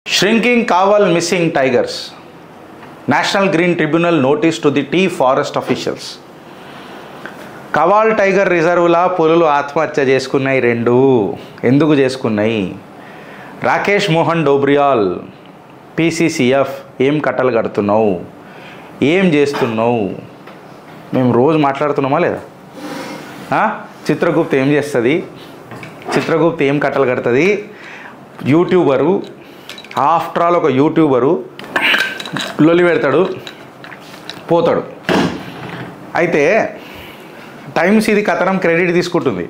Shrinking Kaval missing tigers. National Green Tribunal notice to the tea forest officials. Kawal tiger రిజర్వ్లా పులులు ఆత్మహత్య చేసుకున్నాయి రెండు ఎందుకు చేసుకున్నాయి రాకేష్ మోహన్ డోబ్రియాల్ పీసీసీఎఫ్ ఏం కట్టలు కడుతున్నావు ఏం చేస్తున్నావు మేము రోజు మాట్లాడుతున్నామా లేదా ఆ? చిత్రగుప్త ఏం చేస్తుంది చిత్రగుప్త ఏం కట్టలు కడుతుంది యూట్యూబరు ఆఫ్టర్ ఆల్ ఒక యూట్యూబరు లొలి పెడతాడు పోతాడు అయితే టైమ్స్ ఇది కథనం క్రెడిట్ తీసుకుంటుంది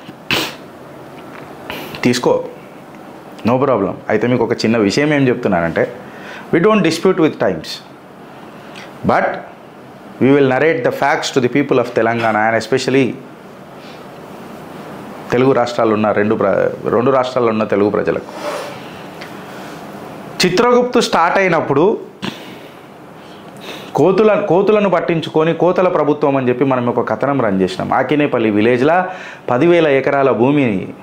తీసుకో నో ప్రాబ్లం అయితే మీకు ఒక చిన్న విషయం ఏం చెప్తున్నానంటే we don't dispute with times but we will narrate the facts to the people of Telangana and especially Telugu రాష్ట్రాల్లో ఉన్న రెండు ప్ర రెండు రాష్ట్రాల్లో ఉన్న తెలుగు ప్రజలకు చిత్రగుప్తు స్టార్ట్ అయినప్పుడు కోతుల కోతులను పట్టించుకొని కోతల ప్రభుత్వం అని చెప్పి మనం ఒక కథనం రన్ చేసినాం ఆకినేపల్లి విలేజ్లో పదివేల ఎకరాల భూమి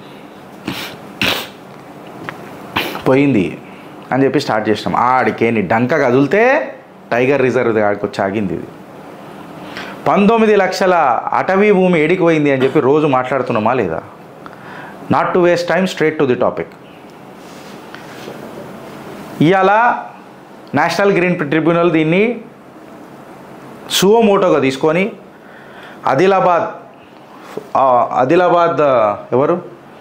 పోయింది అని చెప్పి స్టార్ట్ చేసినాం ఆడికేని డంక కదిలితే టైగర్ రిజర్వ్ ఆడికి వచ్చి ఆగింది ఇది పంతొమ్మిది లక్షల అటవీ భూమి ఏడికి పోయింది అని చెప్పి రోజు మాట్లాడుతున్నామా లేదా not to waste time straight to the topic ఇవాళ నేషనల్ గ్రీన్ ట్రిబ్యునల్ దీన్ని సువోమోటోగా తీసుకొని ఆదిలాబాద్ ఆ, ఆదిలాబాద్ ఆ, ఎవరు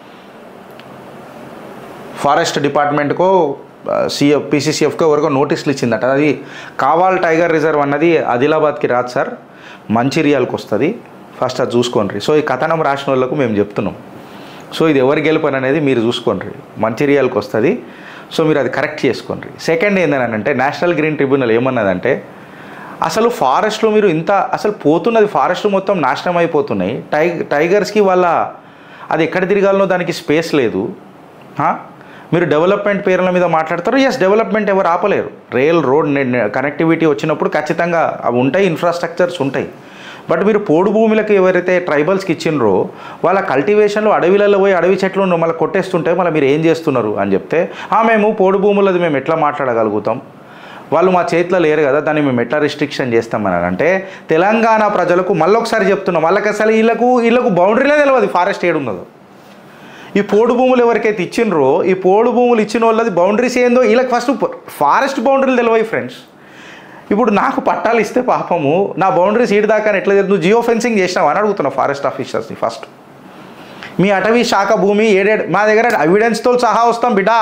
ఫారెస్ట్ డిపార్ట్మెంట్కో సిఎఫ్ పీసీసీఎఫ్కో ఎవరికో నోటీసులు ఇచ్చిందట అది కావాల్ టైగర్ రిజర్వ్ అన్నది ఆదిలాబాద్కి రాదు సార్ మంచిర్యాలకు వస్తుంది ఫస్ట్ అది చూసుకోండి సో ఈ కథనం రాసిన వాళ్ళకు మేము చెప్తున్నాం సో ఇది ఎవరి గెలుపని అనేది మీరు చూసుకోండి మంచిర్యాలకు వస్తుంది సో మీరు అది కరెక్ట్ చేసుకోండి సెకండ్ ఏంటంటే నేషనల్ గ్రీన్ ట్రిబ్యునల్ ఏమన్నదంటే అసలు ఫారెస్ట్లో మీరు ఇంత అసలు పోతున్నది ఫారెస్ట్ మొత్తం నాశనం అయిపోతున్నాయి టై టైగర్స్కి వాళ్ళ అది ఎక్కడ తిరగాలనో దానికి స్పేస్ లేదు ఆ? మీరు డెవలప్మెంట్ పేర్ల మీద మాట్లాడతారు ఎస్ డెవలప్మెంట్ ఎవరు ఆపలేరు రైల్ రోడ్ కనెక్టివిటీ వచ్చినప్పుడు ఖచ్చితంగా అవి ఉంటాయి ఇన్ఫ్రాస్ట్రక్చర్స్ ఉంటాయి బట్ మీరు పోడు భూములకు ఎవరైతే ట్రైబల్స్కి ఇచ్చిండ్రో వాళ్ళ కల్టివేషన్లో అడవిలలో పోయి అడవి చెట్లు మళ్ళీ కొట్టేస్తుంటే మళ్ళీ మీరు ఏం చేస్తున్నారు అని చెప్తే "ఆ, మేము పోడు భూములది మేము ఎట్లా మాట్లాడగలుగుతాం వాళ్ళు మా చేతిలో లేరు కదా దాన్ని మేము ఎట్లా రిస్ట్రిక్షన్ చేస్తామని అంటే తెలంగాణ ప్రజలకు మళ్ళొకసారి చెప్తున్నాం వాళ్ళకి అసలు వీళ్ళకు వీళ్ళకు బౌండరీలే తెలియదు ఫారెస్ట్ ఏడున్నదో ఈ పోడు భూములు ఎవరికైతే ఇచ్చిండ్రో ఈ పోడు భూములు ఇచ్చిన వాళ్ళది బౌండరీస్ ఏందో వీళ్ళకి ఫస్ట్ ఫారెస్ట్ బౌండరీలు తెలియవు ఫ్రెండ్స్ ఇప్పుడు నాకు పట్టాలు ఇస్తే పాపము నా బౌండరీస్ ఈడి దాకా ఎట్లా తెలుసు నువ్వు జియో ఫెన్సింగ్ చేసినావు అని అడుగుతున్నా ఫారెస్ట్ ఆఫీసర్స్ని ఫస్ట్ మీ అటవీ శాఖ భూమి ఏడేడు మా దగ్గర ఎవిడెన్స్తో సహా వస్తాం బిడ్డా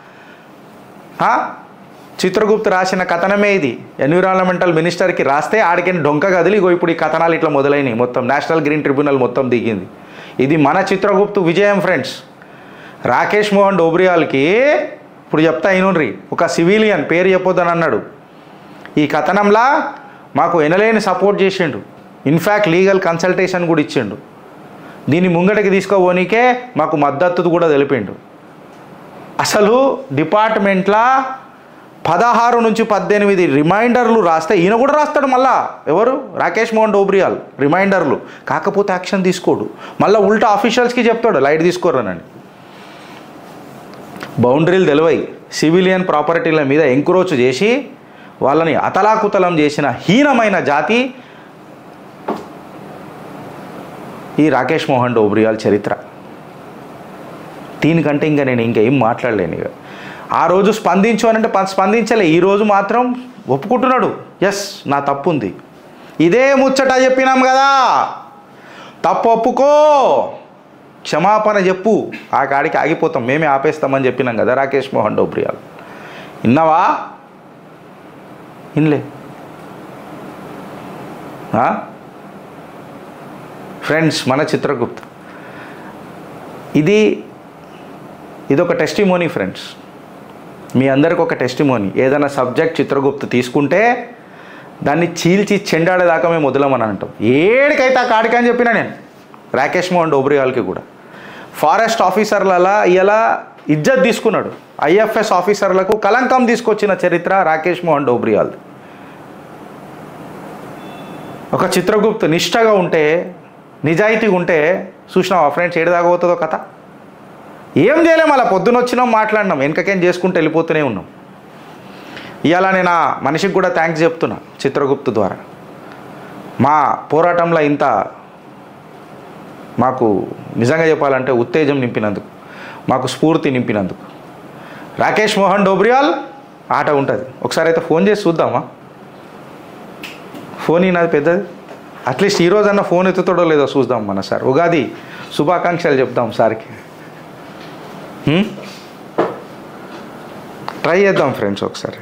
ఆ? చిత్రగుప్త రాసిన కథనమే ఇది ఎన్విరాన్మెంటల్ మినిస్టర్కి రాస్తే ఆడికి డొంక కదిలి ఇగో ఇప్పుడు ఈ కథనాలు ఇట్లా మొదలైనవి మొత్తం నేషనల్ గ్రీన్ ట్రిబ్యునల్ మొత్తం దిగింది ఇది మన చిత్రగుప్తు విజయం ఫ్రెండ్స్ రాకేష్ మోహన్ డోబ్రియాల్కి ఇప్పుడు చెప్తా అయినుండ్రి ఒక సివిలియన్ పేరు చెప్పొద్దని అన్నాడు ఈ కథనంలా మాకు ఎనలేని సపోర్ట్ చేసిండు ఇన్ఫ్యాక్ట్ లీగల్ కన్సల్టేషన్ కూడా ఇచ్చిండు దీన్ని ముంగటికి తీసుకోపోనీకే మాకు మద్దతు కూడా తెలిపిండు అసలు డిపార్ట్మెంట్లా పదహారు నుంచి పద్దెనిమిది రిమైండర్లు రాస్తే ఈయన కూడా రాస్తాడు మళ్ళా ఎవరు రాకేష్ మోహన్ డోబ్రియాల్ రిమైండర్లు కాకపోతే యాక్షన్ తీసుకోడు మళ్ళీ ఉల్టా ఆఫీషియల్స్కి చెప్తాడు లైట్ తీసుకోరనని బౌండరీలు తెలివై సివిలియన్ ప్రాపర్టీల మీద ఎంక్రోచ్ చేసి వాళ్ళని అతలాకుతలం చేసిన హీనమైన జాతి ఈ రాకేష్ మోహన్ డోబ్రియాల్ చరిత్ర దీనికంటే ఇంకా నేను ఇంకేం మాట్లాడలేను ఇక ఆ రోజు స్పందించు అని అంటే ప- స్పందించలే ఈ రోజు మాత్రం ఒప్పుకుంటున్నాడు ఎస్ నా తప్పు ఉంది ఇదే ముచ్చట చెప్పినాం కదా తప్పు ఒప్పుకో క్షమాపణ చెప్పు ఆ కాడికి ఆగిపోతాం మేమే ఆపేస్తామని చెప్పినాం కదా రాకేష్ మోహన్ డోబ్రియాల్ విన్నావా ఇన్లే ఫ్రెండ్స్ మన చిత్రగుప్త్ ఇది ఇది ఒక టెస్టిమోనీ ఫ్రెండ్స్ మీ అందరికి ఒక టెస్టిమోనీ ఏదైనా సబ్జెక్ట్ చిత్రగుప్త తీసుకుంటే దాన్ని చీల్చి చెండాడేదాకా మేము వదలమని అంటాం ఏడికైతే ఆ కాడికి అని చెప్పినా నేను రాకేష్ మోహన్ డోబ్రియాల్కి కూడా ఫారెస్ట్ ఆఫీసర్లలో ఇలా ఇజ్జత్ తీసుకున్నాడు ఐఎఫ్ఎస్ ఆఫీసర్లకు కలంకం తీసుకొచ్చిన చరిత్ర రాకేష్ మోహన్ డోబ్రియాల్ ఒక చిత్రగుప్త నిష్టగా ఉంటే నిజాయితీగా ఉంటే చూసినావా ఫ్రెండ్స్ ఏడుదాకా పోతుందో కథ ఏం చేయలేం అలా పొద్దున వచ్చినాం మాట్లాడినాం వెనకకేం చేసుకుంటూ వెళ్ళిపోతూనే ఉన్నాం ఇవాళ నేను ఆ మనిషికి కూడా థ్యాంక్స్ చెప్తున్నా చిత్రగుప్తు ద్వారా మా పోరాటంలో ఇంత మాకు నిజంగా చెప్పాలంటే ఉత్తేజం నింపినందుకు మాకు స్ఫూర్తి నింపినందుకు రాకేష్ మోహన్ డోబ్రియాల్ ఆట ఉంటుంది ఒకసారి అయితే ఫోన్ చేసి చూద్దామా ఫోన్ ఈనాది పెద్దది అట్లీస్ట్ ఈ రోజన్నా ఫోన్ ఎత్తుతాడో లేదో చూద్దాం మన సార్ ఉగాది శుభాకాంక్షలు చెప్దాం సార్కి హ్మ్? ట్రై చేద్దాం ఫ్రెండ్స్ ఒకసారి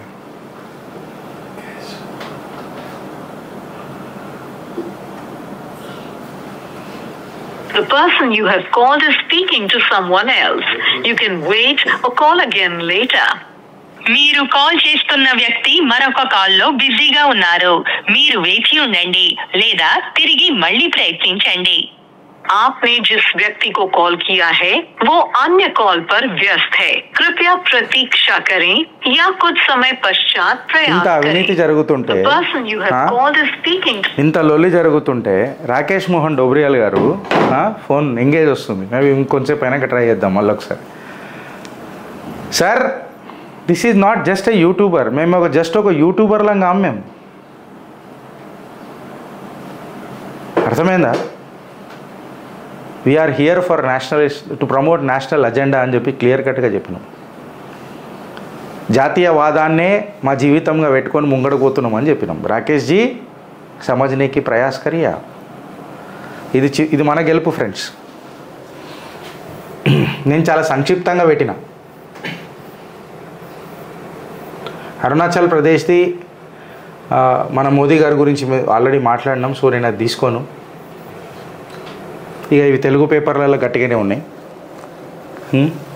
The person you have called is speaking to someone else. You can wait or call again later. మీరు కాల్ చేస్తున్న వ్యక్తి మరొక కాల్లో బిజీగా ఉన్నారు మీరు వేచి ఉండండి లేదా తిరిగి మళ్ళీ ప్రయత్నించండి आपने जिस व्यक्ति को कॉल किया है वो अन्य कॉल पर व्यस्त है कृपया प्रतीक्षा करें या कुछ समय पश्चात प्रयास ఇంత అవినీతి करें జరుగుతుంటే The person you have ఆ? called is speaking to ఇంత లొల్లి జరుగుతుంటే రాకేష్ మోహన్ డోబ్రియాల్ గారు ఆ, ఫోన్ ఎంగేజ్ వస్తుంది మేబీ ఇంకొంచెంసేపు అయినాక ట్రై చేద్దాం మళ్ళీ ఒకసారి sir this is not just a YouTuber మేము ఒక జస్ట్ ఒక యూట్యూబర్ లాగా మేము అర్థమైందా we are here for nationalist to promote national agenda అని చెప్పి క్లియర్ కట్గా చెప్పినాం జాతీయవాదాన్నే మా జీవితంగా పెట్టుకొని ముంగడపోతున్నాం అని చెప్పినాం రాకేష్ జీ సమజ్నేకి ప్రయాస్ కరియా ఇది చి- ఇది మన గెలుపు ఫ్రెండ్స్ నేను చాలా సంక్షిప్తంగా పెట్టిన అరుణాచల్ ప్రదేశ్ది ఆ, మన మోదీ గారి గురించి ఆల్రెడీ మాట్లాడినాం సో నేను అది తీసుకోను ఇక ఇవి తెలుగు పేపర్లలో గట్టిగానే ఉన్నాయి హ్మ్?